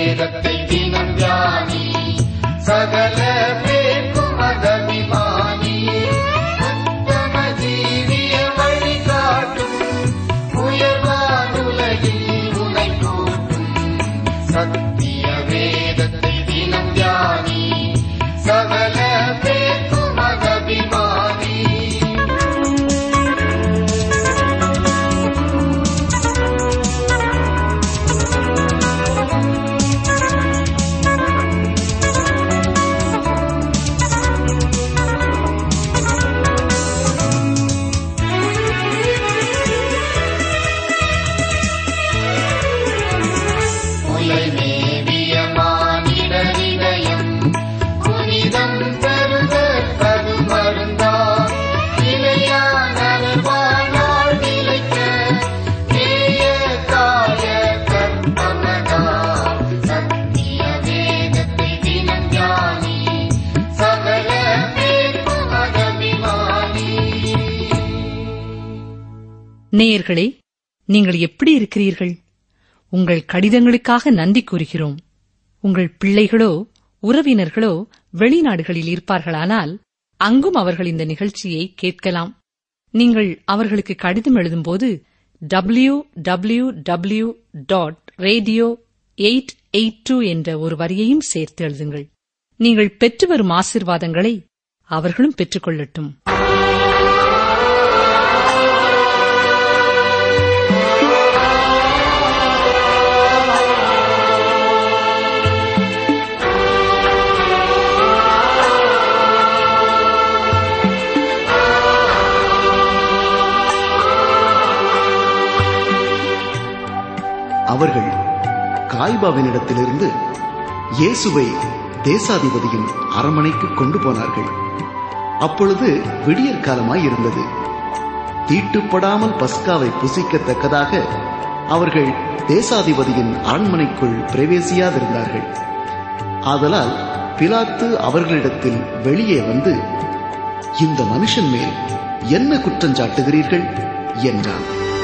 வேதத்தை தினம் தியானி சகல பேர்க்கும் அதபிமானி உத்தம ஜீவிய வழிகாட்டும் உயர்வானுலகில் உனை கூட்டும் சத்திய வேதத்தை தினம் தியானி சகல பேர்க்கும் அதபிமானி உலை மேவிய மானிடரிடயம் புனிதம் பெருக கரு மருந்தா நிலையான வாழ்நாள் நிலைக்க நேய காய கற்பமதா சத்திய வேதத்தை தினம் ஞானி சகல பேர்க்கும் அகபிமானி நேயர்களே நீங்கள் எப்படி இருக்கிறீர்கள் உங்கள் கடிதங்களுக்காக நன்றி கூறுகிறோம் உங்கள் பிள்ளைகளோ உறவினர்களோ வெளிநாடுகளில் இருப்பார்களானால் அங்கும் அவர்கள் இந்த நிகழ்ச்சியை கேட்கலாம் நீங்கள் அவர்களுக்கு கடிதம் எழுதும்போது W W W dot radio eight eight two என்ற ஒரு வரியையும் சேர்த்து எழுதுங்கள் நீங்கள் பெற்று வரும் ஆசிர்வாதங்களை அவர்களும் பெற்றுக்கொள்ளட்டும் அவர்கள் காய்பாவினிடத்திலிருந்து இயேசுவை தேசாதிபதியின் அரண்மனைக்கு கொண்டு போனார்கள் அப்பொழுது விடியற் காலமாய் இருந்தது தீட்டுப்படாமல் பஸ்காவை புசிக்கத்தக்கதாக அவர்கள் தேசாதிபதியின் அரண்மனைக்குள் பிரவேசியாதிருந்தார்கள் ஆதலால் பிலாத்து அவர்களிடத்தில் வெளியே வந்து இந்த மனுஷன் மேல் என்ன குற்றஞ்சாட்டுகிறீர்கள் என்றான்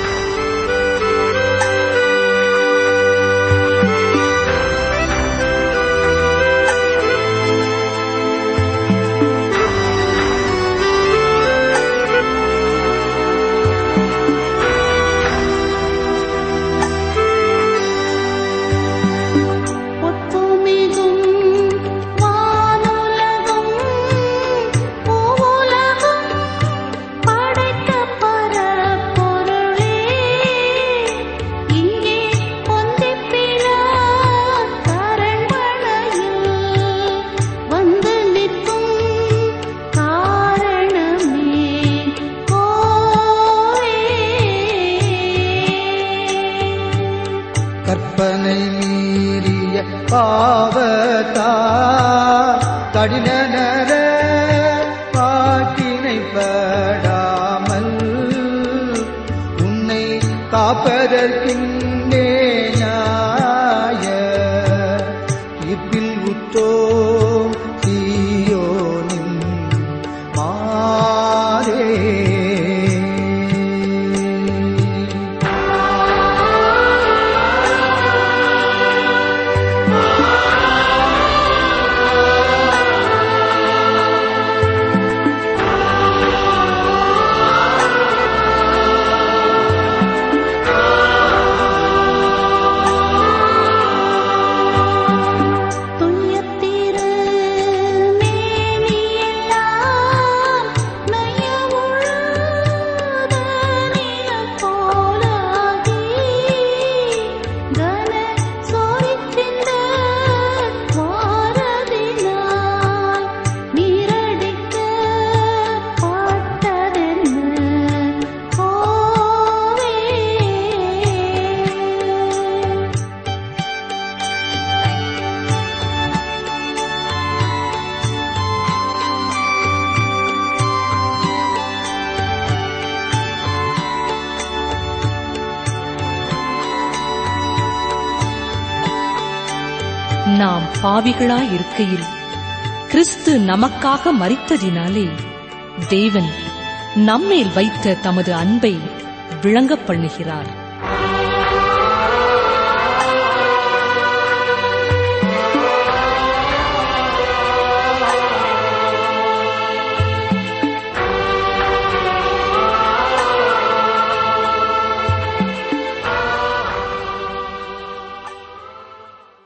ஒத்துமிகும் வானுலகும் பூவுலகும் படைத்த பரப்பொருளே இங்கே பொந்திப்பிலா கரண்மழையில் வந்து நிற்கும் காரணமே கோவே கற்பனை மீறிய பாவத்தால் கடினர பாட்டினைப்படாமல் உன்னை காப்பதற்கின்றே நியாய தீர்ப்பில் உற்றோம் சீயோனின் மாறே துயத்திரு மேனியெல்லாம் நயமுழுத நிலம் போலாகி கன சோரித்திந்த வாரதினால் நீரடிக்க பாட்டதென்ன கோவே நாம் பாவிகளாய் இருக்கையில் கிறிஸ்து நமக்காக மரித்ததினாலே தேவன் நம்மேல் வைத்த தமது அன்பை விளங்கப் பண்ணுகிறார்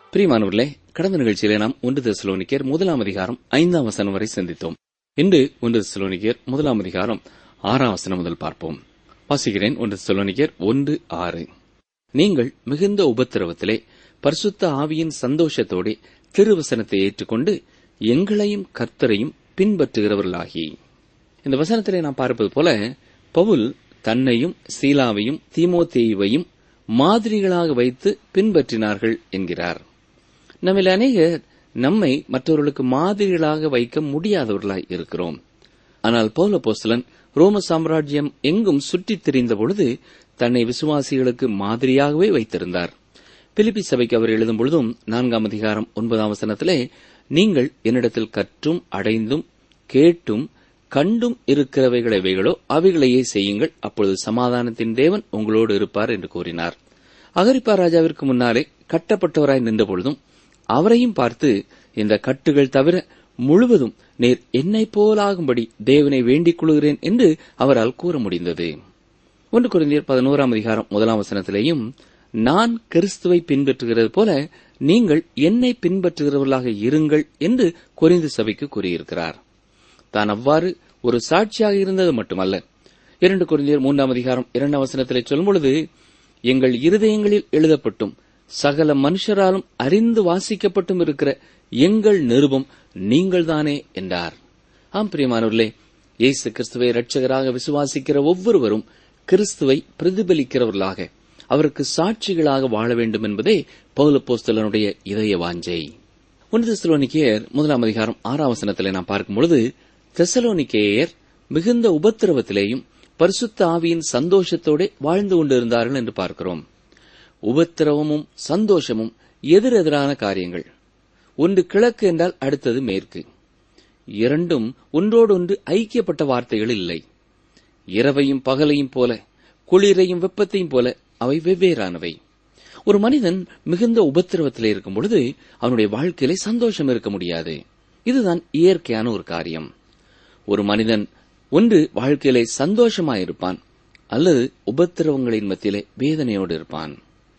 பிரியமானவர்களே கடந்த நிகழ்ச்சியிலே நாம் ஒன்று தெசலோனிக்கர் முதலாம் அதிகாரம் ஐந்தாம் வசனம் வரை சிந்தித்தோம் இன்று ஒன்று தெசலோனிக்கர் முதலாம் அதிகாரம் ஆறாம் வசனம் முதல் பார்ப்போம் வாசிக்கிறேன் ஒன்று தெசலோனிக்கர் ஒன்று ஆறு நீங்கள் மிகுந்த உபத்திரவத்திலே பரிசுத்த ஆவியின் சந்தோஷத்தோടെ திருவசனத்தை ஏற்றுக்கொண்டு எங்களையும் கர்த்தரையும் பின்பற்றுகிறவர்களாகி இந்த வசனத்திலே நாம் பார்ப்பது போல பவுல் தன்னையும் சீலாவையும் தீமோத்தேயுவையும் மாதிரிகளாக வைத்து பின்பற்றினார்கள் என்கிறார் நம்மில் அநேகர் நம்மை மற்றவர்களுக்கு மாதிரிகளாக வைக்க முடியாதவர்களாய் இருக்கிறோம் ஆனால் பௌலபோஸ்தலன் ரோம சாம்ராஜ்யம் எங்கும் சுற்றித் திரிந்த பொழுது தன்னை விசுவாசிகளுக்கு மாதிரியாகவே வைத்திருந்தார் பிலிப்பி சபைக்கு அவர் எழுதும் பொழுதும் நான்காம் அதிகாரம் ஒன்பதாம் வசனத்திலே நீங்கள் என்னிடத்தில் கற்றும் அடைந்தும் கேட்டும் கண்டும் இருக்கிறவைகளவைகளோ அவைகளையே செய்யுங்கள் அப்பொழுது சமாதானத்தின் தேவன் உங்களோடு இருப்பார் என்று கூறினார் அகரிப்பா ராஜாவிற்கு முன்னாலே கட்டப்பட்டவராய் நின்ற பொழுதும் அவரையும் பார்த்து இந்த கட்டுகள் தவிர முழுவதும் நேர் என்னைப் போலாகும்படி தேவனை வேண்டிக் கொள்கிறேன் என்று அவரால் கூற முடிந்தது ஒன்று குறைந்தர் பதினோராம் அதிகாரம் முதலாம் வசனத்திலேயும் நான் கிறிஸ்துவை பின்பற்றுகிறது போல நீங்கள் என்னை பின்பற்றுகிறவர்களாக இருங்கள் என்று குறைந்து சபைக்கு கூறியிருக்கிறார் தான் அவ்வாறு ஒரு சாட்சியாக இருந்தது மட்டுமல்ல இரண்டு குறைந்தர் மூன்றாம் அதிகாரம் இரண்டாம் வசனத்திலே சொல்லும் பொழுது எங்கள் இருதயங்களில் எழுதப்பட்டும் சகல மனுஷராலும் அறிந்து வாசிக்கப்பட்டும் இருக்கிற எங்கள் நிருபம் நீங்கள்தானே என்றார் ஆம் பிரியமானவர்களே இயேசு கிறிஸ்துவை இரட்சகராக விசுவாசிக்கிற ஒவ்வொருவரும் கிறிஸ்துவை பிரதிபலிக்கிறவர்களாக அவருக்கு சாட்சிகளாக வாழ வேண்டும் என்பதே பௌலப்போஸ்தலனுடைய இதய வாஞ்சை ஒன்று தெசலோனிக்கேயர் முதலாம் அதிகாரம் ஆறாம் வசனத்திலே நாம் பார்க்கும் பொழுது தெசலோனிக்கேயர் மிகுந்த உபத்திரவத்திலேயும் பரிசுத்த ஆவியின் சந்தோஷத்தோட வாழ்ந்து கொண்டிருந்தார்கள் என்று பார்க்கிறோம் உபத்திரவமும் சந்தோஷமும் எதிரெதிரான காரியங்கள் ஒன்று கிழக்கு என்றால் அடுத்தது மேற்கு இரண்டும் ஒன்றோடொன்று ஐக்கியப்பட்ட வார்த்தைகள் இல்லை இரவையும் பகலையும் போல குளிரையும் வெப்பத்தையும் போல அவை வெவ்வேறானவை ஒரு மனிதன் மிகுந்த உபத்திரவத்தில் இருக்கும் பொழுது அவனுடைய வாழ்க்கையிலே சந்தோஷம் இருக்க முடியாது இதுதான் இயற்கையான ஒரு காரியம் ஒரு மனிதன் ஒன்று வாழ்க்கையிலே சந்தோஷமாயிருப்பான் அல்லது உபத்திரவங்களின் மத்தியிலே வேதனையோடு இருப்பான்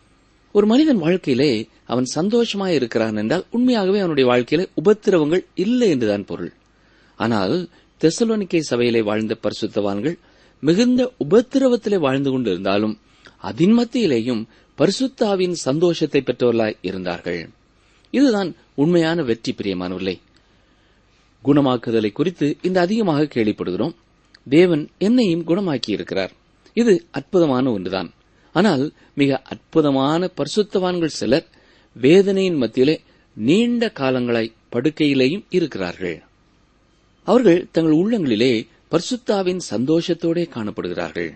ஒரு மனிதன் வாழ்க்கையிலே அவன் சந்தோஷமாய் இருக்கிறான் என்றால் உண்மையாகவே அவனுடைய வாழ்க்கையிலே உபத்திரவங்கள் இல்லை என்றுதான் பொருள் ஆனால் தெசலோனிக்கே சபையிலே வாழ்ந்த பரிசுத்தவான்கள் மிகுந்த உபத்திரவத்திலே வாழ்ந்து கொண்டிருந்தாலும் அதன் மத்தியிலேயும் பரிசுத்தாவின் சந்தோஷத்தை பெற்றவர்களாய் இருந்தார்கள் இதுதான் உண்மையான வெற்றி பிரியமானவர்களே குணமாக்குதலை குறித்து இந்த அதிகமாக கேள்விப்படுகிறோம் தேவன் என்னையும் குணமாக்கி இருக்கிறார் இது அற்புதமான ஒன்றுதான் ஆனால் மிக அற்புதமான பரிசுத்தவான்கள் சிலர் வேதனையின் மத்தியிலே நீண்ட காலங்களாய் படுக்கையிலேயும் இருக்கிறார்கள் அவர்கள் தங்கள் உள்ளங்களிலே பரிசுத்தாவின் சந்தோஷத்தோடே காணப்படுகிறார்கள்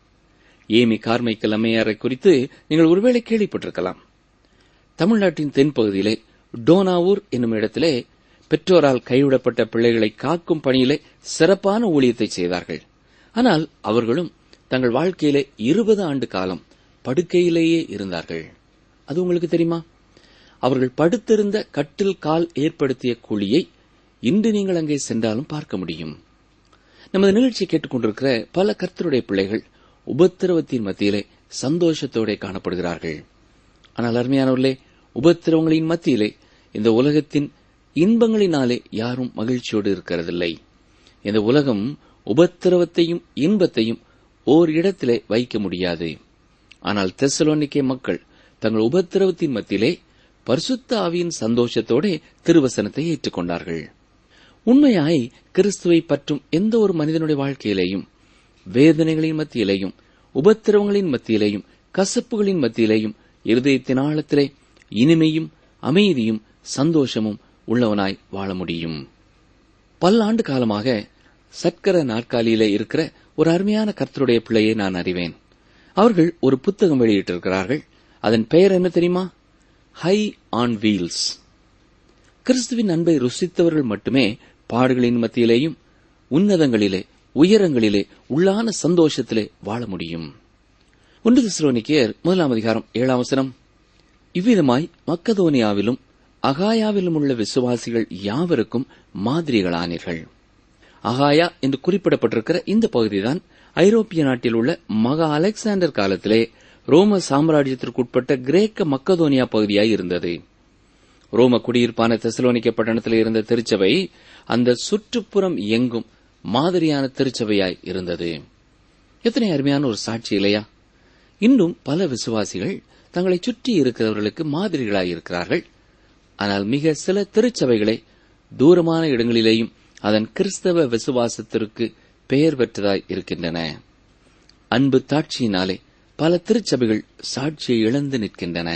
ஏமி கார்மைக்கல் அம்மையாரை குறித்து நீங்கள் ஒருவேளை கேள்விப்பட்டிருக்கலாம் தமிழ்நாட்டின் தென்பகுதியிலே டோனாவூர் என்னும் இடத்திலே பெற்றோரால் கைவிடப்பட்ட பிள்ளைகளை காக்கும் பணியிலே சிறப்பான ஊழியத்தை செய்தார்கள் ஆனால் அவர்களும் தங்கள் வாழ்க்கையிலே இருபது ஆண்டு காலம் படுக்கையிலேயே இருந்தார்கள் அது உங்களுக்கு தெரியுமா அவர்கள் படுத்திருந்த கட்டில் கால் ஏற்படுத்திய குழியை இன்று நீங்கள் அங்கே சென்றாலும் பார்க்க முடியும் நமது நிகழ்ச்சியை கேட்டுக்கொண்டிருக்கிற பல கர்த்தருடைய பிள்ளைகள் உபத்திரவத்தின் மத்தியிலே சந்தோஷத்தோட காணப்படுகிறார்கள் ஆனால் அருமையானவர்களே உபத்திரவங்களின் மத்தியிலே இந்த உலகத்தின் இன்பங்களினாலே யாரும் மகிழ்ச்சியோடு இருக்கிறதில்லை இந்த உலகம் உபத்திரவத்தையும் இன்பத்தையும் ஓர் இடத்திலே வைக்க முடியாது ஆனால் தெசலோனிக்கே மக்கள் தங்கள் உபத்திரவத்தின் மத்தியிலே பரிசுத்த ஆவியின் சந்தோஷத்தோட திருவசனத்தை ஏற்றுக்கொண்டார்கள் உண்மையாய் கிறிஸ்துவை பற்றும் எந்த ஒரு மனிதனுடைய வாழ்க்கையிலேயும் வேதனைகளின் மத்தியிலேயும் உபத்திரவங்களின் மத்தியிலேயும் கசப்புகளின் மத்தியிலேயும் இருதயத்தின் ஆழத்திலே இனிமையும் அமைதியும் சந்தோஷமும் உள்ளவனாய் வாழ முடியும் பல்லாண்டு காலமாக சக்கர நாற்காலியிலே இருக்கிற ஒரு அருமையான கர்த்தருடைய பிள்ளையை நான் அறிவேன் அவர்கள் ஒரு புத்தகம் வெளியிட்டிருக்கிறார்கள் அதன் பெயர் என்ன தெரியுமா ஹை ஆன் வீல்ஸ் கிறிஸ்துவின் அன்பை ருசித்தவர்கள் மட்டுமே பாடுகளின் மத்தியிலேயும் உன்னதங்களிலே உயரங்களிலே உள்ளான சந்தோஷத்திலே வாழ முடியும் ஒன்று திசுரோனிக்கேயர் முதலாம் அதிகாரம் ஏழாம் வசனம் இவ்விதமாய் மக்கதோனியாவிலும் அகாயாவிலும் உள்ள விசுவாசிகள் யாவருக்கும் மாதிரிகளானீர்கள் அகாயா என்று குறிப்பிடப்பட்டிருக்கிற இந்த பகுதிதான் ஐரோப்பிய நாட்டில் உள்ள மகா அலெக்சாண்டர் காலத்திலே ரோம சாம்ராஜ்யத்திற்குட்பட்ட கிரேக்க மக்கதோனியா பகுதியாய் இருந்தது ரோம குடியிருப்பான தெசலோனிக்க பட்டணத்தில் இருந்த திருச்சபை அந்த சுற்றுப்புறம் எங்கும் மாதிரியான திருச்சபையாய் இருந்தது எத்தனை அருமையான ஒரு சாட்சி இல்லையா இன்னும் பல விசுவாசிகள் தங்களை சுற்றி இருக்கிறவர்களுக்கு மாதிரிகளாய் இருக்கிறார்கள் ஆனால் மிக சில திருச்சபைகளே தூரமான இடங்களிலேயும் அதன் கிறிஸ்தவ விசுவாசத்திற்கு பெயர் பெற்றதாய் இருக்கின்றன அன்பு தாட்சியினாலே பல திருச்சபைகள் சாட்சியை இழந்து நிற்கின்றன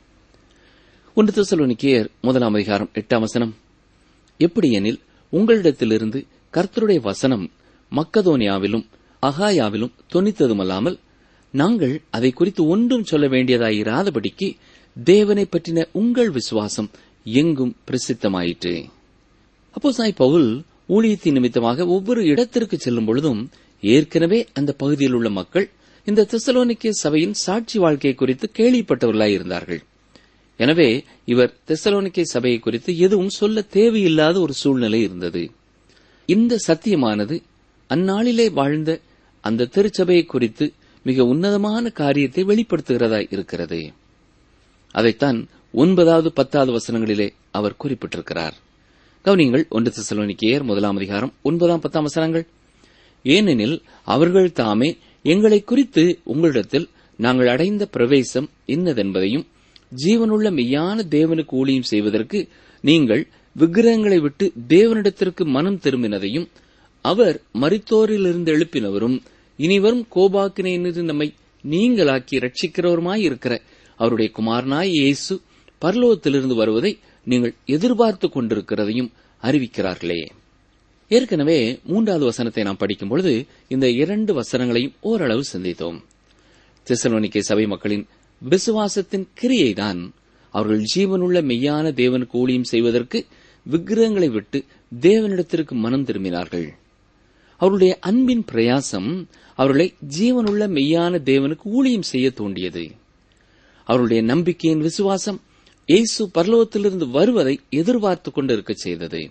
ஒன்று தெசலோனிக்கேயர் முதலாம் அதிகாரம் எட்டாம் வசனம் எப்படியெனில் உங்களிடத்திலிருந்து கர்த்தருடைய வசனம் மக்கதோனியாவிலும் அகாயாவிலும் தொனித்ததுமல்லாமல் நாங்கள் அதை குறித்து ஒன்றும் சொல்ல வேண்டியதாயிராதபடிக்கு தேவனை பற்றின உங்கள் விசுவாசம் எங்கும் பிரசித்தமாயிற்று அப்போ சாய் பவுல் ஊழியத்தின் நிமித்தமாக ஒவ்வொரு இடத்திற்கு செல்லும் பொழுதும் ஏற்கனவே அந்த பகுதியில் உள்ள மக்கள் இந்த தெசலோனிக்கே சபையின் சாட்சி வாழ்க்கை குறித்து கேள்விப்பட்டவர்களாய் இருந்தார்கள் எனவே இவர் தெசலோனிக்கே சபையை குறித்து எதுவும் சொல்ல தேவையில்லாத ஒரு சூழ்நிலை இருந்தது இந்த சத்தியமானது அந்நாளிலே வாழ்ந்த அந்த திருச்சபையை குறித்து மிக உன்னதமான காரியத்தை வெளிப்படுத்துகிறதாய் இருக்கிறது அதைத்தான் ஒன்பதாவது பத்தாவது வசனங்களிலே அவர் குறிப்பிட்டிருக்கிறார் கவனிங்கள் ஒன்று தெசலோனிக்கேயர் முதலாம் அதிகாரம் ஒன்பதாம் பத்தாம் வசனங்கள் ஏனெனில் அவர்கள் தாமே எங்களை குறித்து உங்களிடத்தில் நாங்கள் அடைந்த பிரவேசம் இன்னதென்பதையும் ஜீவனுள்ள மெய்யான தேவனுக்கு ஊழியம் செய்வதற்கு நீங்கள் விக்கிரகங்களை விட்டு தேவனிடத்திற்கு மனம் திரும்பினதையும் அவர் மரித்தோரிலிருந்து எழுப்பினவரும் இனிவரும் கோபாக்கினையினின்று நம்மை நீங்களாக்கி ரட்சிக்கிறவருமாய் இருக்கிற அவருடைய குமாரனாய் இயேசு பரலோகத்திலிருந்து வருவதை நீங்கள் எதிர்பார்த்து கொண்டிருக்கிறதையும் அறிவிக்கிறார்களே ஏற்கனவே மூன்றாவது வசனத்தை நாம் படிக்கும் பொழுது இந்த இரண்டு வசனங்களையும் ஓரளவு சிந்தித்தோம் தெசலோனிக்கே சபை மக்களின் விசுவாசத்தின் கிரியைதான் அவர்கள் ஜீவனுள்ள மெய்யான தேவனுக்கு ஊழியம் செய்வதற்கு விக்கிரகங்களை விட்டு தேவனிடத்திற்கு மனம் திரும்பினார்கள் அவருடைய அன்பின் பிரயாசம் அவர்களை ஜீவனுள்ள மெய்யான தேவனுக்கு ஊழியம் செய்ய தூண்டியது அவருடைய நம்பிக்கையின் விசுவாசம் இயேசு பரலோகத்திலிருந்து வருவதை எதிர்பார்த்துக் கொண்டிருக்க செய்தது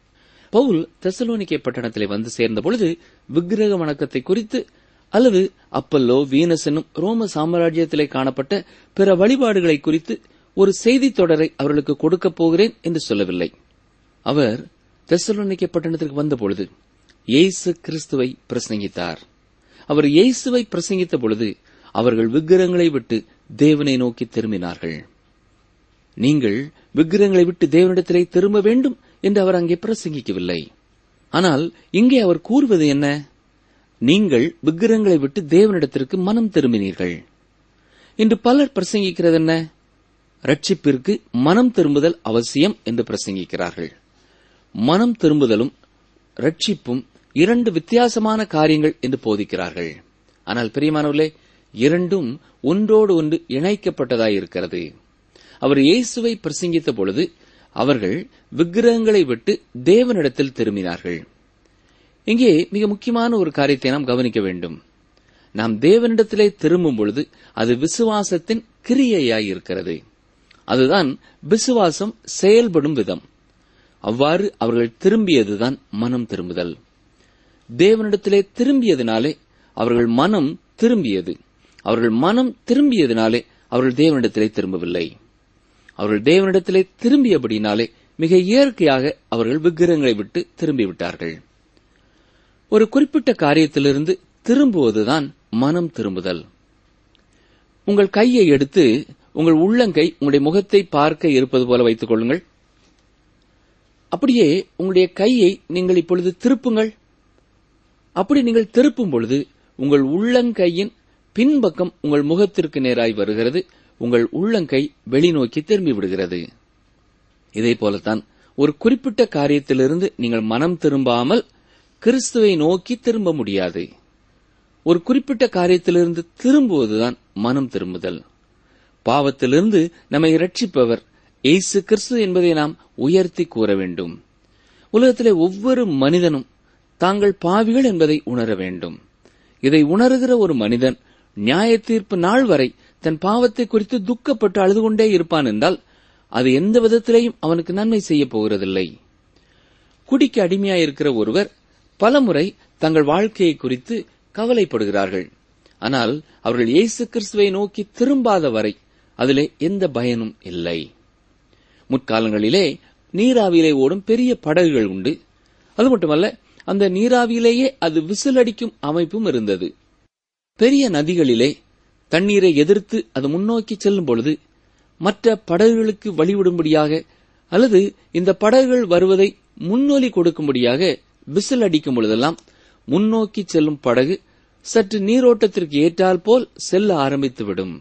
பவுல் தெசலோனிக்கே பட்டணத்திலே வந்து சேர்ந்த பொழுது விக்கிரக வணக்கத்தை குறித்து அல்லது அப்பல்லோ வீனஸ் என்னும் ரோம சாம்ராஜ்யத்திலே காணப்பட்ட பிற வழிபாடுகளை குறித்து ஒரு செய்தி தொடரை அவர்களுக்கு கொடுக்கப் போகிறேன் என்று சொல்லவில்லை அவர் தெசலோனிக்கே பட்டணத்திற்கு வந்தபொழுது இயேசு கிறிஸ்துவை பிரசங்கித்தார் அவர் இயேசுவை பிரசங்கித்த பொழுது அவர்கள் விக்கிரகங்களை விட்டு தேவனை நோக்கி திரும்பினார்கள் நீங்கள் விக்கிரகங்களை விட்டு தேவனிடத்திலே திரும்ப வேண்டும் என்று அவர் அங்கே பிரசங்கிக்கவில்லை ஆனால் இங்கே அவர் கூறுவது என்ன நீங்கள் விக்கிரகங்களை விட்டு தேவனிடத்திற்கு மனம் திரும்பினீர்கள் இன்று பலர் பிரசங்கிக்கிறது என்ன ரட்சிப்பிற்கு மனம் திரும்புதல் அவசியம் என்று பிரசங்கிக்கிறார்கள் மனம் திரும்புதலும் ரட்சிப்பும் இரண்டு வித்தியாசமான காரியங்கள் என்று போதிக்கிறார்கள் ஆனால் பிரியமானவர்களே இரண்டும் ஒன்றோடு ஒன்று இணைக்கப்பட்டதாயிருக்கிறது அவர் இயேசுவை பிரசங்கித்த பொழுது அவர்கள் விக்கிரகங்களை விட்டு தேவனிடத்தில் திரும்பினார்கள் இங்கே மிக முக்கியமான ஒரு காரியத்தை நாம் கவனிக்க வேண்டும் நாம் தேவனிடத்திலே திரும்பும் பொழுது அது விசுவாசத்தின் கிரியையாய் இருக்கிறது அதுதான் விசுவாசம் செயல்படும் விதம் அவ்வாறு அவர்கள் திரும்பியதுதான் மனம் திரும்புதல் தேவனிடத்திலே திரும்பியதினாலே அவர்கள் மனம் திரும்பியது அவர்கள் மனம் திரும்பியதினாலே அவர்கள் தேவனிடத்திலே திரும்பவில்லை அவர்கள் தேவனிடத்திலே திரும்பியபடினாலே மிக இயற்கையாக அவர்கள் விக்கிரகங்களை விட்டு திரும்பிவிட்டார்கள் ஒரு குறிப்பிட்ட காரியத்திலிருந்து திரும்புவதுதான் மனம் திரும்புதல் உங்கள் கையை எடுத்து உங்கள் உள்ளங்கை உங்களுடைய முகத்தை பார்க்க இருப்பது போல வைத்துக் கொள்ளுங்கள் அப்படியே உங்களுடைய கையை நீங்கள் இப்பொழுது திருப்புங்கள் அப்படி நீங்கள் திருப்பும் பொழுது உங்கள் உள்ளங்கையின் பின்பக்கம் உங்கள் முகத்திற்கு நேராய் வருகிறது உங்கள் உள்ளங்கை வெளிநோக்கி திரும்பி விடுகிறது இதே போலத்தான் ஒரு குறிப்பிட்ட காரியத்திலிருந்து நீங்கள் மனம் திரும்பாமல் கிறிஸ்துவை நோக்கி திரும்ப முடியாது ஒரு குறிப்பிட்ட காரியத்திலிருந்து திரும்புவதுதான் மனம் திரும்புதல் பாவத்திலிருந்து நம்மை இரட்சிப்பவர் இயேசு கிறிஸ்து என்பதை நாம் உயர்த்தி கூற வேண்டும் உலகத்திலே ஒவ்வொரு மனிதனும் தாங்கள் பாவிகள் என்பதை உணர வேண்டும் இதை உணர்கிற ஒரு மனிதன் நியாய தீர்ப்பு நாள் வரை தன் பாவத்தை குறித்து துக்கப்பட்டு அழுது கொண்டே இருப்பான் என்றால் அது எந்த விதத்திலேயும் அவனுக்கு நன்மை செய்ய போகிறதில்லை குடிக்கு அடிமையாயிருக்கிற ஒருவர் பலமுறை தங்கள் வாழ்க்கையை குறித்து கவலைப்படுகிறார்கள் ஆனால் அவர்கள் இயேசு கிறிஸ்துவை நோக்கி திரும்பாத வரை அதிலே எந்த பயனும் இல்லை முற்காலங்களிலே நீராவியிலே ஓடும் பெரிய படகுகள் உண்டு அது மட்டுமல்ல அந்த நீராவியிலேயே அது விசிலடிக்கும் அமைப்பும் இருந்தது பெரிய நதிகளிலே தண்ணீரை எதிர்த்து அது முன்னோக்கி செல்லும் பொழுது மற்ற படகுகளுக்கு வழிவிடும்படியாக அல்லது இந்த படகுகள் வருவதை முன்னொலி கொடுக்கும்படியாக விசில் அடிக்கும் பொழுதெல்லாம் முன்னோக்கி செல்லும் படகு சற்று நீரோட்டத்திற்கு ஏற்றால் போல் செல்ல ஆரம்பித்துவிடும்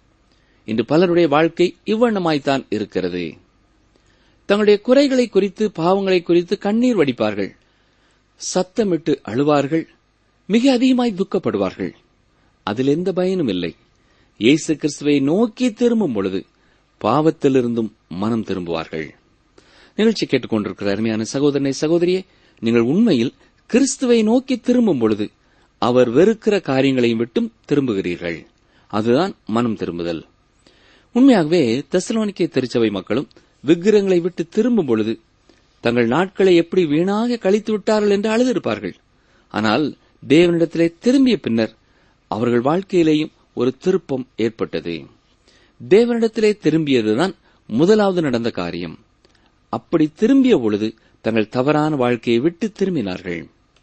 இன்று பலருடைய வாழ்க்கை இவ்வண்ணமாய்த்தான் இருக்கிறது தங்களுடைய குறைகளை குறித்து பாவங்களை குறித்து கண்ணீர் வடிப்பார்கள் சத்தமிட்டு அழுவார்கள் மிக அதிகமாய் துக்கப்படுவார்கள் அதில் எந்த பயனும் இல்லை இயேசு கிறிஸ்துவை நோக்கி திரும்பும் பொழுது பாவத்திலிருந்தும் மனம் திரும்புவார்கள் நிகழ்ச்சி கேட்டுக்கொண்டிருக்கிற அருமையான சகோதரனை சகோதரியே நீங்கள் உண்மையில் கிறிஸ்துவை நோக்கி திரும்பும் பொழுது அவர் வெறுக்கிற காரியங்களையும் விட்டும் திரும்புகிறீர்கள் அதுதான் மனம் திரும்புதல் உண்மையாகவே தெசலோனிக்கே திருச்சபை மக்களும் விக்கிரங்களை விட்டு திரும்பும் பொழுது தங்கள் நாட்களை எப்படி வீணாக கழித்து விட்டார்கள் என்று அழுதிருப்பார்கள் ஆனால் தேவனிடத்திலே திரும்பிய பின்னர் அவர்கள் வாழ்க்கையிலேயும் ஒரு திருப்பம் ஏற்பட்டது தேவனிடத்திலே திரும்பியதுதான் முதலாவது நடந்த காரியம் அப்படி திரும்பிய பொழுது தங்கள் தவறான வாழ்க்கையை விட்டு திரும்பினார்கள்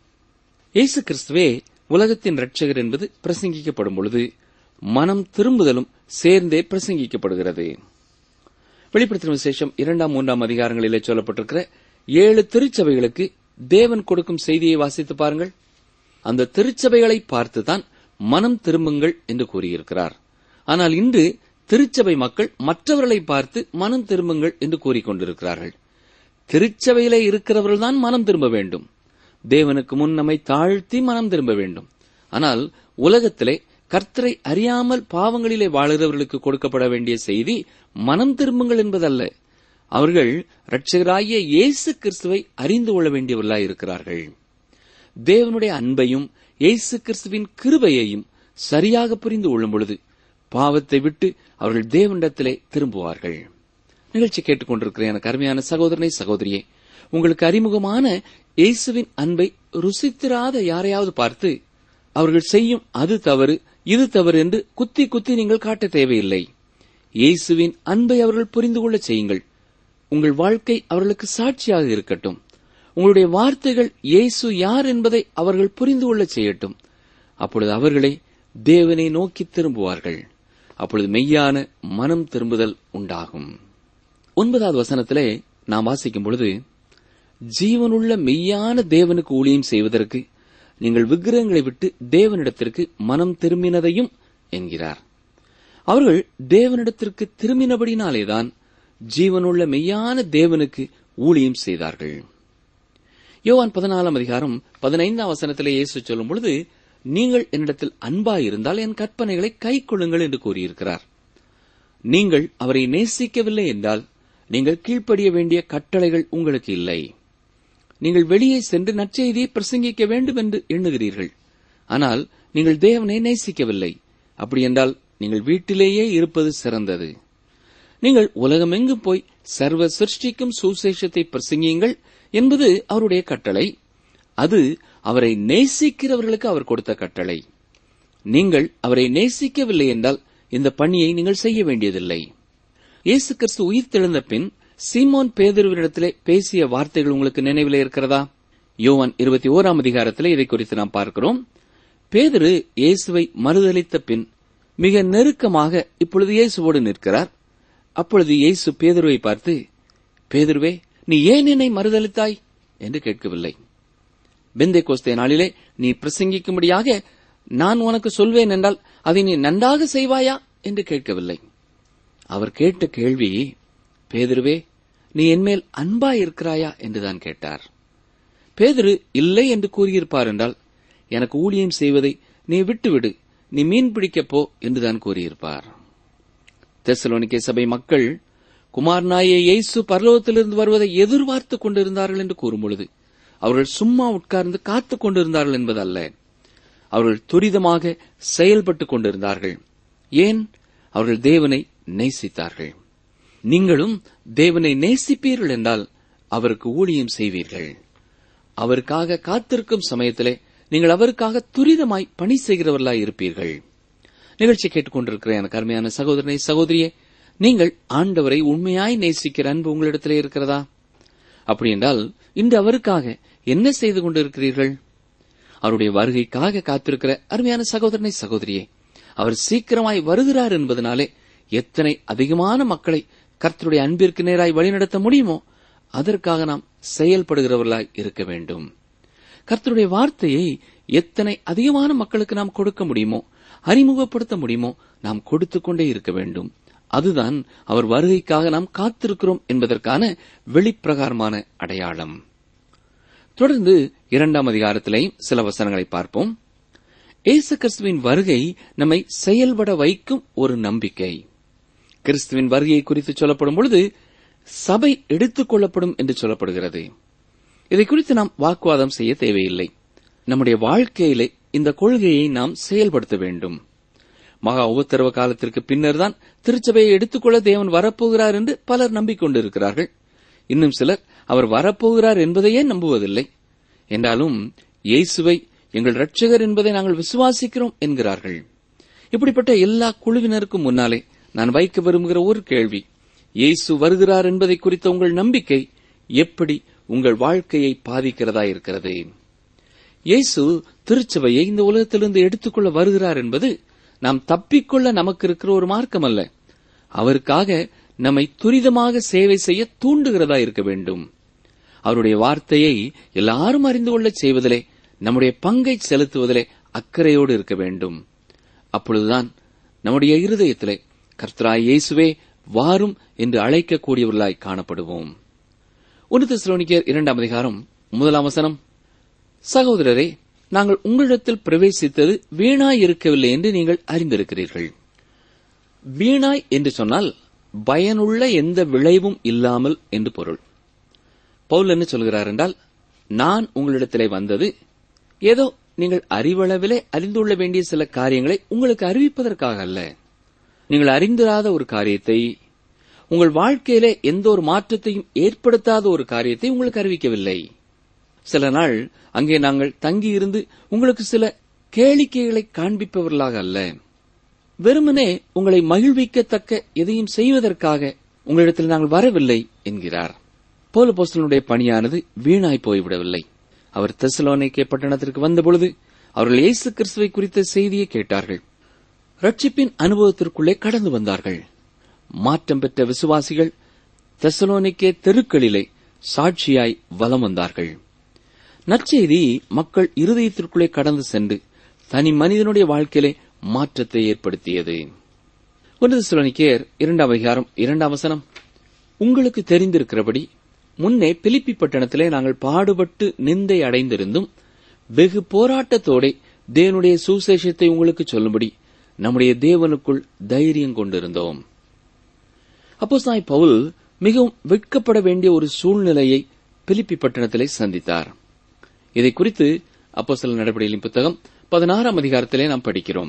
இயேசு கிறிஸ்துவே உலகத்தின் இரட்சகர் என்பது பிரசங்கிக்கப்படும் பொழுது மனம் திரும்புதலும் சேர்ந்தே பிரசங்கிக்கப்படுகிறது வெளிப்படுத்தின விசேஷம் இரண்டாம் மூன்றாம் அதிகாரங்களிலே சொல்லப்பட்டிருக்கிற ஏழு திருச்சபைகளுக்கு தேவன் கொடுக்கும் செய்தியை வாசித்து பாருங்கள் அந்த திருச்சபைகளை பார்த்துதான் மனம் திரும்புங்கள் என்று கூறியிருக்கிறார் ஆனால் இன்று திருச்சபை மக்கள் மற்றவர்களை பார்த்து மனம் திரும்புங்கள் என்று கூறிக்கொண்டிருக்கிறார்கள் திருச்சபையிலே இருக்கிறவர்கள்தான் மனம் திரும்ப வேண்டும் தேவனுக்கு முன் நம்மை தாழ்த்தி மனம் திரும்ப வேண்டும் ஆனால் உலகத்திலே கர்த்தரை அறியாமல் பாவங்களிலே வாழுகிறவர்களுக்கு கொடுக்கப்பட வேண்டிய செய்தி மனம் திரும்புங்கள் என்பதல்ல அவர்கள் இரட்சகராகிய இயேசு கிறிஸ்துவை அறிந்து கொள்ள வேண்டியவர்களாய் இருக்கிறார்கள் தேவனுடைய அன்பையும் இயேசு கிறிஸ்துவின் கிருபையையும் சரியாக புரிந்து கொள்ளும் பொழுது பாவத்தை விட்டு அவர்கள் தேவனிடத்திலே திரும்புவார்கள் நிகழ்ச்சி கேட்டுக்கொண்டிருக்கிற எனக்கு அருமையான சகோதரனை சகோதரியே உங்களுக்கு அறிமுகமான இயேசுவின் அன்பை ருசித்திராத யாரையாவது பார்த்து அவர்கள் செய்யும் அது தவறு இது தவறு என்று குத்தி குத்தி நீங்கள் காட்ட தேவையில்லை இயேசுவின் அன்பை அவர்கள் புரிந்து கொள்ள செய்யுங்கள் உங்கள் வாழ்க்கை அவர்களுக்கு சாட்சியாக இருக்கட்டும் உங்களுடைய வார்த்தைகள் இயேசு யார் என்பதை அவர்கள் புரிந்து கொள்ள செய்யட்டும் அப்பொழுது அவர்களே தேவனை நோக்கி திரும்புவார்கள் அப்பொழுது மெய்யான மனம் திரும்புதல் உண்டாகும் ஒன்பதாவது வசனத்திலே நாம் வாசிக்கும் பொழுது ஜீவனுள்ள மெய்யான தேவனுக்கு ஊழியம் செய்வதற்கு நீங்கள் விக்கிரகங்களை விட்டு தேவனிடத்திற்கு மனம் திரும்பினதையும் என்கிறார் அவர்கள் தேவனிடத்திற்கு திரும்பினபடினாலேதான் ஜீவனுள்ள மெய்யான தேவனுக்கு ஊழியம் செய்தார்கள் யோவான் பதினாலாம் அதிகாரம் பதினைந்தாம் வசனத்திலே இயேசு சொல்லும் பொழுது நீங்கள் என்னிடத்தில் அன்பாயிருந்தால் என் கற்பனைகளை கை கொள்ளுங்கள் என்று கூறியிருக்கிறார் நீங்கள் அவரை நேசிக்கவில்லை என்றால் நீங்கள் கீழ்ப்படிய வேண்டிய கட்டளைகள் உங்களுக்கு இல்லை நீங்கள் வெளியே சென்று நற்செய்தியை பிரசங்கிக்க வேண்டும் என்று எண்ணுகிறீர்கள் ஆனால் நீங்கள் தேவனை நேசிக்கவில்லை அப்படி என்றால் நீங்கள் வீட்டிலேயே இருப்பது சிறந்தது நீங்கள் உலகமெங்கும் போய் சர்வ சிருஷ்டிக்கும் சுசேஷத்தை பிரசங்கியுங்கள் என்பது அவருடைய கட்டளை அது அவரை நேசிக்கிறவர்களுக்கு அவர் கொடுத்த கட்டளை நீங்கள் அவரை நேசிக்கவில்லை என்றால் இந்த பணியை நீங்கள் செய்ய வேண்டியதில்லை இயேசு கிறிஸ்து உயிர் தெழுந்த பின் சீமோன் பேதுருவினிடத்திலே பேசிய வார்த்தைகள் உங்களுக்கு நினைவிலே இருக்கிறதா யோவான் இருபத்தி ஓராம் அதிகாரத்திலே இதை குறித்து நாம் பார்க்கிறோம் பேதுரு இயேசுவை மறுதளித்த பின் மிக நெருக்கமாக இப்பொழுது இயேசுவோடு நிற்கிறார் அப்பொழுது இயேசு பேதுருவை பார்த்து பேதுருவே நீ ஏன் என்னை மறுதளித்தாய் என்று கேட்கவில்லை பெந்தை கோஸ்தே நாளிலே நீ பிரசங்கிக்கும்படியாக நான் உனக்கு சொல்வேன் என்றால் அதை நீ நன்றாக செய்வாயா என்று கேட்கவில்லை அவர் கேட்ட கேள்வி பேதுருவே நீ என்மேல் அன்பா இருக்கிறாயா என்றுதான் கேட்டார் பேதுரு இல்லை என்று கூறியிருப்பார் என்றால் எனக்கு ஊழியம் செய்வதை நீ விட்டுவிடு நீ மீன் பிடிக்கப் போ என்றுதான் கூறியிருப்பார் தெசலோனிக்கே சபை மக்கள் குமார்நாயே இயேசு பரலோகத்திலிருந்து வருவதை எதிர்பார்த்துக் கொண்டிருந்தார்கள் என்று கூறும் பொழுது அவர்கள் சும்மா உட்கார்ந்து காத்துக் கொண்டிருந்தார்கள் என்பதல்ல அவர்கள் துரிதமாக செயல்பட்டுக் கொண்டிருந்தார்கள் ஏன் அவர்கள் தேவனை நேசித்தார்கள் நீங்களும் தேவனை நேசிப்பீர்கள் என்றால் அவருக்கு ஊழியம் செய்வீர்கள் அவருக்காக காத்திருக்கும் சமயத்திலே நீங்கள் அவருக்காக துரிதமாய் பணி செய்கிறவர்களாய் இருப்பீர்கள் நிகழ்ச்சி கேட்டுக்கொண்டிருக்கிற எனக்கு அருமையான சகோதரனை சகோதரியே நீங்கள் ஆண்டவரை உண்மையாய் நேசிக்கிற அன்பு உங்களிடத்திலே இருக்கிறதா அப்படி என்றால் இன்று அவருக்காக என்ன செய்து கொண்டிருக்கிறீர்கள் அவருடைய வருகைக்காக காத்திருக்கிற அருமையான சகோதரனை சகோதரியே அவர் சீக்கிரமாய் வருகிறார் என்பதனாலே எத்தனை அதிகமான மக்களை கர்த்தருடைய அன்பிற்கு நேராய் வழிநடத்த முடியுமோ அதற்காக நாம் செயல்படுகிறவர்களாய் இருக்க வேண்டும் கர்த்தருடைய வார்த்தையை எத்தனை அதிகமான மக்களுக்கு நாம் கொடுக்க முடியுமோ அறிமுகப்படுத்த முடியுமோ நாம் கொடுத்து கொண்டே இருக்க வேண்டும் அதுதான் அவர் வருகைக்காக நாம் காத்திருக்கிறோம் என்பதற்கான வெளிப்பிரகாரமான அடையாளம் தொடர்ந்து இரண்டாம் அதிகாரத்திலேயும் சில வசனங்களை பார்ப்போம் இயேசு கிறிஸ்துவின் வருகை நம்மை செயல்பட வைக்கும் ஒரு நம்பிக்கை கிறிஸ்துவின் வருகை குறித்து சொல்லப்படும் பொழுது சபை எடுத்துக் கொள்ளப்படும் என்று சொல்லப்படுகிறது இதை குறித்து நாம் வாக்குவாதம் செய்ய தேவையில்லை நம்முடைய வாழ்க்கையிலே இந்த கொள்கையை நாம் செயல்படுத்த வேண்டும் மகா உபத்திரவ காலத்திற்கு பின்னர்தான் திருச்சபையை எடுத்துக்கொள்ள தேவன் வரப்போகிறார் என்று பலர் நம்பிக்கொண்டிருக்கிறார்கள் இன்னும் சிலர் அவர் வரப்போகிறார் என்பதையே நம்புவதில்லை என்றாலும் இயேசுவை எங்கள் இரட்சகர் என்பதை நாங்கள் விசுவாசிக்கிறோம் என்கிறார்கள் இப்படிப்பட்ட எல்லா குழுவினருக்கும் முன்னாலே நான் வைக்க விரும்புகிற ஒரு கேள்வி இயேசு வருகிறார் என்பதை குறித்த உங்கள் நம்பிக்கை எப்படி உங்கள் வாழ்க்கையை பாதிக்கிறதா இருக்கிறது இயேசு திருச்சபையை இந்த உலகத்திலிருந்து எடுத்துக்கொள்ள வருகிறார் என்பது நாம் தப்பிக்கொள்ள நமக்கு இருக்கிற ஒரு மார்க்கம் அல்ல அவருக்காக நம்மை துரிதமாக சேவை செய்ய தூண்டுகிறதா இருக்க வேண்டும் அவருடைய வார்த்தையை எல்லாரும் அறிந்து கொள்ளச் செய்வதிலே நம்முடைய பங்கை செலுத்துவதிலே அக்கறையோடு இருக்க வேண்டும் அப்பொழுதுதான் நம்முடைய இருதயத்திலே கர்த்தராய் இயேசுவே வாரும் என்று அழைக்கக்கூடியவர்களாய் காணப்படுவோம் ஒன்று தெசலோனிக்கர் இரண்டாம் அதிகாரம் முதலாம் வசனம் சகோதரரே நாங்கள் உங்களிடத்தில் பிரவேசித்தது வீணாய் இருக்கவில்லை என்று நீங்கள் அறிந்திருக்கிறீர்கள் வீணாய் என்று சொன்னால் பயனுள்ள எந்த விளைவும் இல்லாமல் என்று பொருள் பவுல் என்ன சொல்கிறார் என்றால் நான் உங்களிடத்திலே வந்தது ஏதோ நீங்கள் அறிவளவிலே அறிந்துள்ள வேண்டிய சில காரியங்களை உங்களுக்கு அறிவிப்பதற்காக அல்ல நீங்கள் அறிந்திராத ஒரு காரியத்தை உங்கள் வாழ்க்கையிலே எந்த ஒரு மாற்றத்தையும் ஏற்படுத்தாத ஒரு காரியத்தை உங்களுக்கு அறிவிக்கவில்லை சில நாள் அங்கே நாங்கள் தங்கியிருந்து உங்களுக்கு சில கேளிக்கைகளை காண்பிப்பவர்களாக அல்ல வெறுமனே உங்களை மகிழ்விக்கத்தக்க எதையும் செய்வதற்காக உங்களிடத்தில் நாங்கள் வரவில்லை என்கிறார் போல போஸ்டலுடைய பணியானது வீணாய் போய்விடவில்லை அவர் தெசலோனிக்கே பட்டணத்திற்கு வந்தபொழுது அவர்கள் இயேசு கிறிஸ்துவை குறித்த செய்தியை கேட்டார்கள் ரட்சிப்பின் அனுபவத்திற்குள்ளே கடந்து வந்தார்கள் மாற்றம் பெற்ற விசுவாசிகள் தெசலோனிக்கே தெருக்களிலே சாட்சியாய் வலம் வந்தார்கள் நற்செய்தி மக்கள் இருதயத்திற்குள்ளே கடந்து சென்று தனி மனிதனுடைய வாழ்க்கையிலே மாற்றத்தை ஏற்படுத்தியது ஒன்று தெசலோனிக்கேயர் இரண்டாம் அதிகாரம் இரண்டாம் வசனம் உங்களுக்கு தெரிந்திருக்கிறபடி முன்னே பிலிப்பி பட்டணத்திலே நாங்கள் பாடுபட்டு நிந்தை அடைந்திருந்தும் வெகு போராட்டத்தோடே தேவனுடைய சுசேஷத்தை உங்களுக்கு சொல்லும்படி நம்முடைய தேவனுக்குள் தைரியம் கொண்டிருந்தோம் அப்போ சாய் பவுல் மிகவும் வெட்கப்பட வேண்டிய ஒரு சூழ்நிலையை பிலிப்பி பட்டணத்திலே சந்தித்தார் இதை குறித்து அப்போ சில நடவடிக்கைகளின் புத்தகம் பதினாறாம் அதிகாரத்திலே நாம் படிக்கிறோம்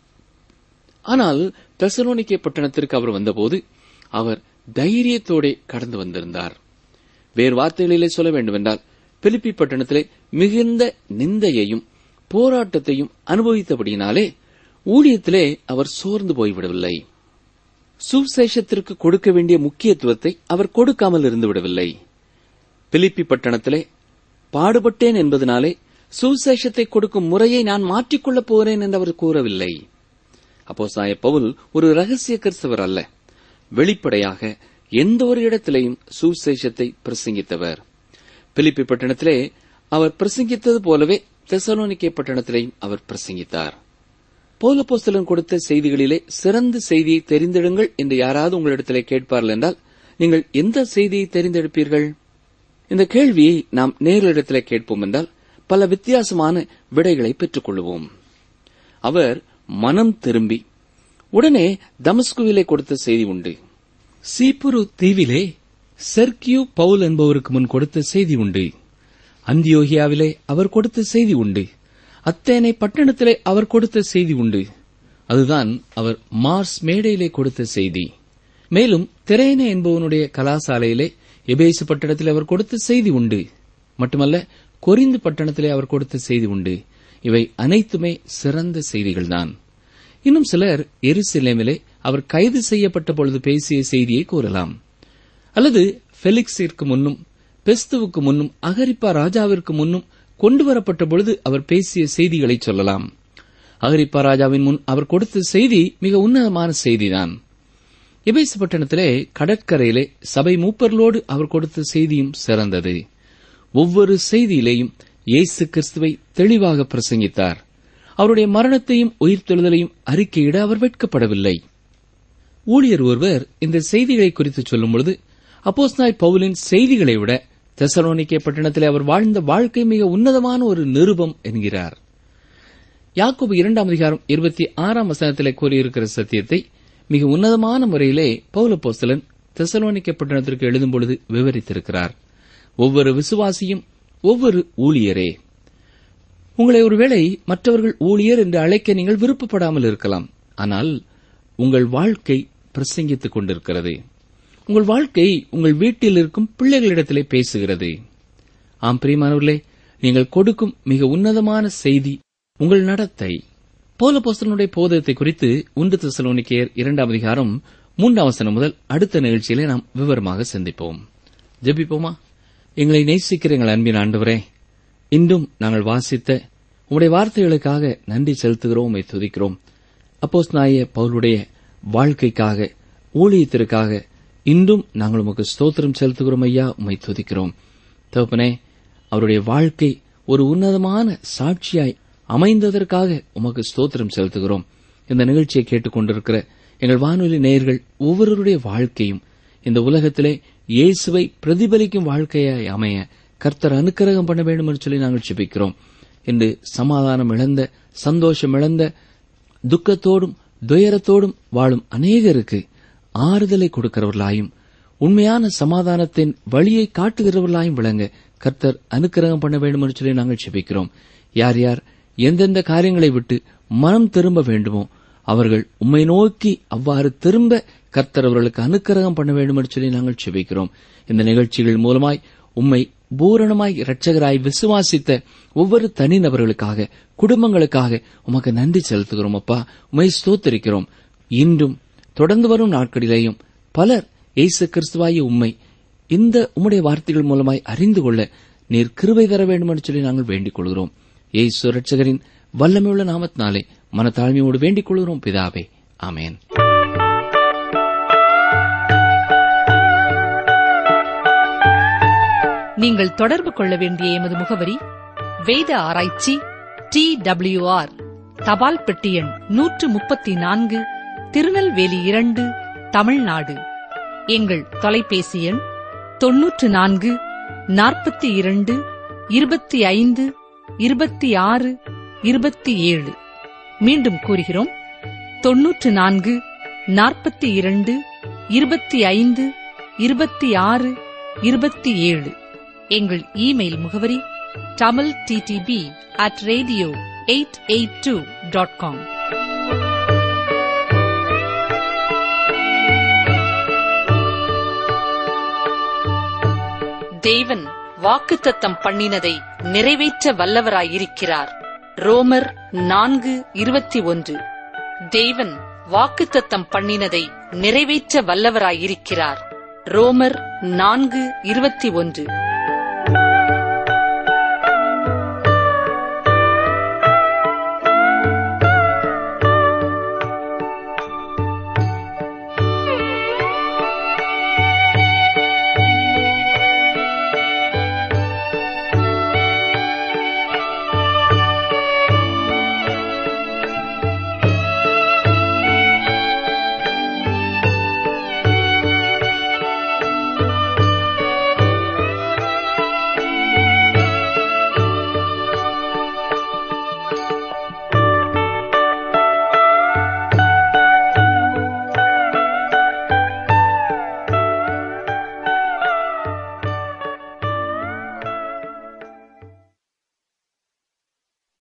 ஆனால் தெசலோனிக்கே பட்டணத்திற்கு அவர் வந்தபோது அவர் தைரியத்தோടെ கடந்து வந்திருந்தார் வேறு வார்த்தைகளிலே சொல்ல வேண்டுமென்றால் பிலிப்பி பட்டணத்திலே மிகுந்த நிந்தையையும் போராட்டத்தையும் அனுபவித்தபடியினாலே ஊழியத்திலே அவர் சோர்ந்து போய்விடவில்லை சுசேஷத்திற்கு கொடுக்க வேண்டிய முக்கியத்துவத்தை அவர் கொடுக்காமல் இருந்து விடவில்லை பிலிப்பி பட்டணத்திலே பாடுபட்டேன் என்பதனாலே சுசேஷத்தை கொடுக்கும் முறையை நான் மாற்றிக்கொள்ளப் போகிறேன் என்று அவர் கூறவில்லை அப்போ சாய பவுல் ஒரு ரகசிய கிறிஸ்தவர் அல்ல வெளிப்படையாக எந்த ஒரு இடத்திலேயும் சுசேஷத்தை பிரசங்கித்தவர் பிலிப்பி பட்டணத்திலே அவர் பிரசங்கித்தது போலவே தெசலோனிக்கே பட்டணத்திலேயும் அவர் பிரசங்கித்தார் பௌலப்போஸ்தலன் கொடுத்த செய்திகளிலே சிறந்த செய்தியை தெரிந்தெடுங்கள் என்று யாராவது உங்களிடத்திலே கேட்பார்கள் என்றால் நீங்கள் எந்த செய்தியை தெரிந்தெடுப்பீர்கள் இந்த கேள்வியை நாம் நேரிடத்திலே கேட்போம் என்றால் பல வித்தியாசமான விடைகளை பெற்றுக் கொள்வோம் அவர் மனம் திரும்பி உடனே தமஸ்குவிலே கொடுத்த செய்தி உண்டு சீப்புரு தீவிலே செர்கியூ பவுல் என்பவருக்கு முன் கொடுத்த செய்தி உண்டு அந்தியோகியாவிலே அவர் கொடுத்த செய்தி உண்டு அத்தேனை பட்டணத்திலே அவர் கொடுத்த செய்தி உண்டு அதுதான் அவர் மார்ஸ் மேடையிலே கொடுத்த செய்தி மேலும் திரேனே என்பவனுடைய கலாசாலையிலே எபேசு பட்டணத்திலே அவர் கொடுத்த செய்தி உண்டு மட்டுமல்ல கொரிந்து பட்டணத்திலே அவர் கொடுத்த செய்தி உண்டு இவை அனைத்துமே சிறந்த செய்திகள்தான் இன்னும் சிலர் எருசலேமிலே அவர் கைது செய்யப்பட்ட பொழுது பேசிய செய்தியை கூறலாம் அல்லது ஃபெலிக்ஸிற்கு முன்னும் பெஸ்துவுக்கு முன்னும் அகரிப்பா ராஜாவிற்கு முன்னும் கொண்டு வரப்பட்ட பொழுது அவர் பேசிய செய்திகளை சொல்லலாம் அகரிப்பா ராஜாவின் முன் அவர் கொடுத்த செய்தி மிக உன்னதமான செய்திதான் எபேசு பட்டணத்திலே கடற்கரையிலே சபை மூப்பர்களோடு அவர் கொடுத்த செய்தியும் சிறந்தது ஒவ்வொரு செய்தியிலேயும் இயேசு கிறிஸ்துவை தெளிவாக பிரசங்கித்தார் அவருடைய மரணத்தையும் உயிர்த்தெழுதலையும் அறிக்கையிட அவர் வெட்கப்படவில்லை ஊழியர் ஒருவர் இந்த செய்திகளை குறித்து சொல்லும்பொழுது அப்போஸ்நாய் பவுலின் செய்திகளை விட தெசலோனிக்கே பட்டணத்திலே அவர் வாழ்ந்த வாழ்க்கை மிக உன்னதமான ஒரு நிருபம் என்கிறார் யாக்கோபு இரண்டாம் அதிகாரம் இருபத்தி ஆறாம் வசனத்திலே கூறியிருக்கிற சத்தியத்தை மிக உன்னதமான முறையிலே பௌலப்போஸ்தலன் தெசலோனிக்க பட்டணத்திற்கு எழுதும் பொழுது விவரித்திருக்கிறார் ஒவ்வொரு விசுவாசியும் ஒவ்வொரு ஊழியரே உங்களை ஒருவேளை மற்றவர்கள் ஊழியர் என்று அழைக்க நீங்கள் விருப்பப்படாமல் இருக்கலாம் ஆனால் உங்கள் வாழ்க்கை பிரசங்கித்துக் கொண்டிருக்கிறது உங்கள் வாழ்க்கை உங்கள் வீட்டில் இருக்கும் பிள்ளைகளிடத்திலே பேசுகிறது ஆம் பிரியமானவர்களே நீங்கள் கொடுக்கும் மிக உன்னதமான செய்தி உங்கள் நடத்தை போலபோஸ்தலனுடைய போதத்தை குறித்து ஒன்று தெசலோனிக்கேயர் இரண்டாம் அதிகாரம் மூன்றாம் வசனம் முதல் அடுத்த நிகழ்ச்சியிலே நாம் விவரமாக சிந்திப்போம் ஜெபிப்போமா எங்களை நேசிக்கிற எங்கள் அன்பின் ஆண்டவரே இன்றும் நாங்கள் வாசித்த உம்முடைய வார்த்தைகளுக்காக நன்றி செலுத்துகிறோம் உம்மை துதிக்கிறோம் அப்போஸ் நாய பவுலுடைய வாழ்க்கைக்காக ஊழியத்திற்காக இன்றும் நாங்கள் உமக்கு ஸ்தோத்திரம் செலுத்துகிறோம் ஐயா உம்மை துதிக்கிறோம் தகப்பனே அவருடைய வாழ்க்கை ஒரு உன்னதமான சாட்சியாய் அமைந்ததற்காக உமக்கு ஸ்தோத்திரம் செலுத்துகிறோம் இந்த நிகழ்ச்சியை கேட்டுக்கொண்டிருக்கிற எங்கள் வானொலி நேயர்கள் ஒவ்வொருவருடைய வாழ்க்கையும் இந்த உலகத்திலே இயேசுவை பிரதிபலிக்கும் வாழ்க்கையாய் அமைய கர்த்தர் அனுக்கிரகம் பண்ண வேண்டும் என்று சொல்லி நாங்கள் ஜெபிக்கிறோம் இன்று சமாதானம் இழந்த சந்தோஷம் இழந்த துக்கத்தோடும் துயரத்தோடும் வாழும் அநேகருக்கு ஆறுதலை கொடுக்கிறவர்களாயும் உண்மையான சமாதானத்தின் வழியை காட்டுகிறவர்களாயும் விளங்க கர்த்தர் அனுக்கிரகம் பண்ண வேண்டும் என்று சொல்லி நாங்கள் ஜெபிக்கிறோம் யார் யார் எந்தெந்த காரியங்களை விட்டு மனம் திரும்ப வேண்டுமோ அவர்கள் உம்மை நோக்கி அவ்வாறு திரும்ப கர்த்தர் அவர்களுக்கு அனுக்கிரகம் பண்ண வேண்டும் என்று சொல்லி நாங்கள் செபிக்கிறோம் இந்த நிகழ்ச்சிகள் மூலமாய் உம்மை பூரணமாய் இரட்சகராய் விசுவாசித்த ஒவ்வொரு தனிநபர்களுக்காக குடும்பங்களுக்காக உமக்கு நன்றி செலுத்துகிறோம் அப்பா உம்மை ஸ்தோத்தரிக்கிறோம் இன்றும் தொடர்ந்து வரும் நாட்களிலேயும் பலர் இயேசு கிறிஸ்துவாய உம்மை இந்த உம்முடைய வார்த்தைகள் மூலமாய் அறிந்து கொள்ள நீர் கிருபை தர வேண்டும் என்று சொல்லி நாங்கள் வேண்டிக் கொள்கிறோம் இயேசு ரட்சகரின் வல்லமையுள்ள நாமத்தினாலே மனத்தாழ்மையோடு வேண்டிக் கொள்கிறோம் பிதாவே ஆமேன் நீங்கள் தொடர்பு கொள்ள வேண்டிய எமது முகவரி வேத ஆராய்ச்சி டி ஆர் தபால் பெட்டி எண் நூற்று முப்பத்தி நான்கு திருநெல்வேலி இரண்டு தமிழ்நாடு எங்கள் தொலைபேசி எண் தொன்னூற்று நான்கு நாற்பத்தி இரண்டு இருபத்தி ஐந்து இருபத்தி ஆறு இருபத்தி ஏழு மீண்டும் கூறுகிறோம் தொன்னூற்று நான்கு நாற்பத்தி இரண்டு இருபத்தி ஐந்து இருபத்தி ஆறு இருபத்தி ஏழு எங்கள் இமெயில் முகவரி Tamil DTP at radio eight eight two dot com தேவன் வாக்குத்தத்தம் பண்ணினதை நிறைவேற்ற வல்லவராயிருக்கிறார் ரோமர் நான்கு இருபத்தி ஒன்று தேவன் வாக்குத்தத்தம் பண்ணினதை நிறைவேற்ற வல்லவராயிருக்கிறார் ரோமர் நான்கு இருபத்தி ஒன்று